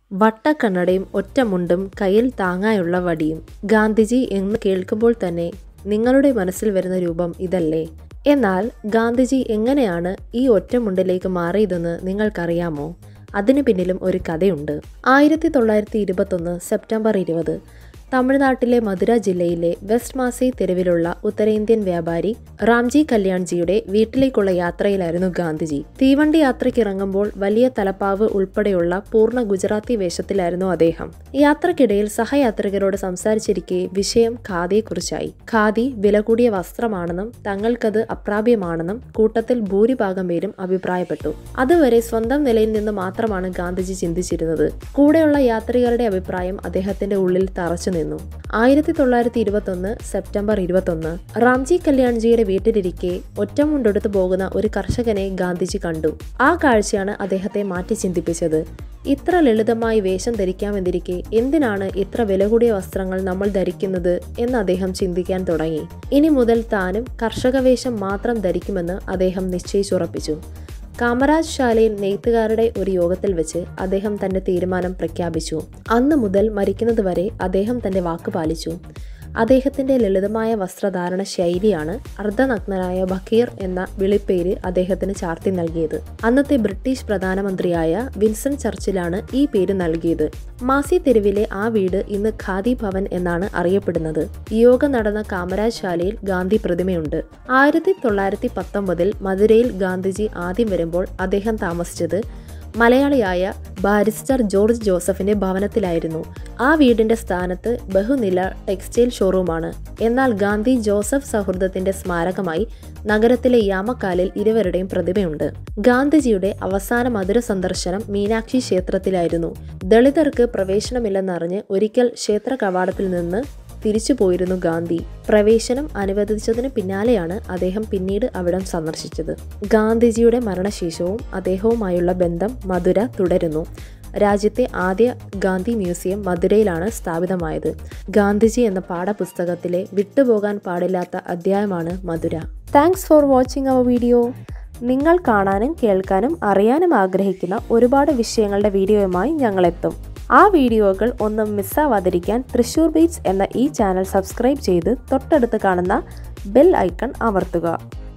വട്ടക്കണ്ണടയും ഒറ്റമുണ്ടും കയ്യിൽ താങ്ങായുള്ള വടിയും ഗാന്ധിജി എന്ന് കേൾക്കുമ്പോൾ തന്നെ നിങ്ങളുടെ മനസ്സിൽ വരുന്ന രൂപം ഇതല്ലേ എന്നാൽ ഗാന്ധിജി എങ്ങനെയാണ് ഈ ഒറ്റമുണ്ടിലേക്ക് മാറിയതെന്ന് നിങ്ങൾക്കറിയാമോ അതിനു പിന്നിലും ഒരു കഥയുണ്ട് ആയിരത്തി തൊള്ളായിരത്തി ഇരുപത്തൊന്ന് സെപ്റ്റംബർ ഇരുപത് തമിഴ്നാട്ടിലെ മധുര ജില്ലയിലെ വെസ്റ്റ് മാസി തെരുവിലുള്ള ഉത്തരേന്ത്യൻ വ്യാപാരി റാംജി കല്യാൺജിയുടെ വീട്ടിലേക്കുള്ള യാത്രയിലായിരുന്നു ഗാന്ധിജി തീവണ്ടി യാത്രയ്ക്ക് ഇറങ്ങുമ്പോൾ വലിയ തലപ്പാവ് ഉൾപ്പെടെയുള്ള പൂർണ്ണ ഗുജറാത്തി വേഷത്തിലായിരുന്നു അദ്ദേഹം യാത്രക്കിടയിൽ സഹയാത്രികരോട് സംസാരിച്ചിരിക്കെ വിഷയം ഖാദിയെക്കുറിച്ചായി ഖാദി വില കൂടിയ വസ്ത്രമാണെന്നും തങ്ങൾക്കത് അപ്രാപ്യമാണെന്നും കൂട്ടത്തിൽ ഭൂരിഭാഗം പേരും അഭിപ്രായപ്പെട്ടു അതുവരെ സ്വന്തം നിലയിൽ നിന്ന് മാത്രമാണ് ഗാന്ധിജി ചിന്തിച്ചിരുന്നത് കൂടെയുള്ള യാത്രികരുടെ അഭിപ്രായം അദ്ദേഹത്തിന്റെ ഉള്ളിൽ തറച്ചു നിന്നു ആയിരത്തി തൊള്ളായിരത്തി ഇരുപത്തൊന്ന് സെപ്റ്റംബർ ഇരുപത്തൊന്ന് റാംജി കല്യാൺജിയുടെ വീട്ടിലിരിക്കെ ഒറ്റമുണ്ടെടുത്തു പോകുന്ന ഒരു കർഷകനെ ഗാന്ധിജി കണ്ടു ആ കാഴ്ചയാണ് അദ്ദേഹത്തെ മാറ്റി ചിന്തിപ്പിച്ചത് ഇത്ര ലളിതമായി വേഷം ധരിക്കാമെന്നിരിക്കെ എന്തിനാണ് ഇത്ര വില കൂടിയ വസ്ത്രങ്ങൾ നമ്മൾ ധരിക്കുന്നത് എന്ന് അദ്ദേഹം ചിന്തിക്കാൻ തുടങ്ങി ഇനി മുതൽ താനും കർഷക വേഷം മാത്രം ധരിക്കുമെന്ന് അദ്ദേഹം നിശ്ചയിച്ചുറപ്പിച്ചു കാമരാജ് ശാലയിൽ നെയ്ത്തുകാരുടെ ഒരു യോഗത്തിൽ വെച്ച് അദ്ദേഹം തന്റെ തീരുമാനം പ്രഖ്യാപിച്ചു അന്ന് മുതൽ മരിക്കുന്നതുവരെ അദ്ദേഹം തന്റെ വാക്ക് പാലിച്ചു അദ്ദേഹത്തിന്റെ ലളിതമായ വസ്ത്രധാരണ ശൈലിയാണ് അർദ്ധനഗ്നനായ ബക്കീർ എന്ന വിളിപ്പേര് അദ്ദേഹത്തിന് ചാർത്തി നൽകിയത് അന്നത്തെ ബ്രിട്ടീഷ് പ്രധാനമന്ത്രിയായ വിൻസൺ ചർച്ചിലാണ് ഈ പേര് നൽകിയത് മാസി തെരുവിലെ ആ വീട് ഇന്ന് ഖാദി ഭവൻ എന്നാണ് അറിയപ്പെടുന്നത് യോഗ നടന്ന കാമരാജ് ശാലയിൽ ഗാന്ധി പ്രതിമയുണ്ട് ആയിരത്തി തൊള്ളായിരത്തി പത്തൊമ്പതിൽ മധുരയിൽ ഗാന്ധിജി ആദ്യം വരുമ്പോൾ അദ്ദേഹം താമസിച്ചത് മലയാളിയായ ബാരിസ്റ്റർ ജോർജ് ജോസഫിന്റെ ഭവനത്തിലായിരുന്നു ആ വീടിന്റെ സ്ഥാനത്ത് ബഹുനില ടെക്സ്റ്റൈൽ ഷോറൂമാണ് എന്നാൽ ഗാന്ധി ജോസഫ് സൗഹൃദത്തിന്റെ സ്മാരകമായി നഗരത്തിലെ യാമക്കാലിൽ ഇരുവരുടെയും പ്രതിമയുണ്ട് ഗാന്ധിജിയുടെ അവസാന മധുര സന്ദർശനം മീനാക്ഷി ക്ഷേത്രത്തിലായിരുന്നു ദളിതർക്ക് പ്രവേശനമില്ലെന്നറിഞ്ഞ് ഒരിക്കൽ ക്ഷേത്ര കവാടത്തിൽ നിന്ന് തിരിച്ചു പോയിരുന്നു ഗാന്ധി പ്രവേശനം അനുവദിച്ചതിന് പിന്നാലെയാണ് അദ്ദേഹം പിന്നീട് അവിടം സന്ദർശിച്ചത് ഗാന്ധിജിയുടെ മരണശേഷവും അദ്ദേഹവുമായുള്ള ബന്ധം മധുര തുടരുന്നു രാജ്യത്തെ ആദ്യ ഗാന്ധി മ്യൂസിയം മധുരയിലാണ് സ്ഥാപിതമായത് ഗാന്ധിജി എന്ന പാഠപുസ്തകത്തിലെ വിട്ടുപോകാൻ പാടില്ലാത്ത അധ്യായമാണ് മധുര താങ്ക്സ് ഫോർ വാച്ചിങ് അവർ വീഡിയോ നിങ്ങൾ കാണാനും കേൾക്കാനും അറിയാനും ആഗ്രഹിക്കുന്ന ഒരുപാട് വിഷയങ്ങളുടെ വീഡിയോയുമായി ഞങ്ങളെത്തും ആ വീഡിയോകൾ ഒന്നും മിസ്സാവാതിരിക്കാൻ തൃശൂർ ബീറ്റ്സ് എന്ന ഈ ചാനൽ സബ്സ്ക്രൈബ് ചെയ്ത് തൊട്ടടുത്ത് കാണുന്ന ബെൽ ഐക്കൺ അമർത്തുക